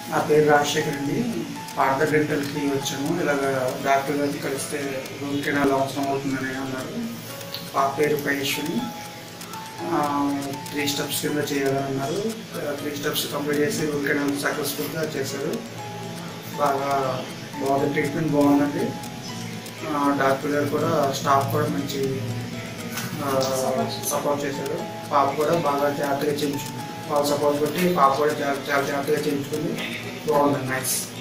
నా పేరు రాజశేఖర్ అండి పార్థ డెంటల్కి వచ్చాము ఇలాగ డాక్టర్ గారిని కలిస్తే రూమ్ కెనాల్ అవసరం అవుతుందని అన్నారు పాప పేరు పయేశ్వని త్రీ స్టెప్స్ కింద చేయాలని అన్నారు త్రీ స్టెప్స్ కంప్లీట్ చేసి రూమ్ కెనాల్ సక్సెస్ఫుల్గా చేశారు బాగా బాగుంది ట్రీట్మెంట్ బాగుందండి ఆ, డాక్టర్ గారు కూడా స్టాఫ్ కూడా మంచి సపోర్ట్ చేశారు పాప కూడా బాగా జాగ్రత్తగా చేయించుకుంది వాళ్ళ సపోర్ట్ బట్టి పాప కూడా చాలా చాలా జాగ్రత్తగా చేయించుకుంది బాగుంది నైస్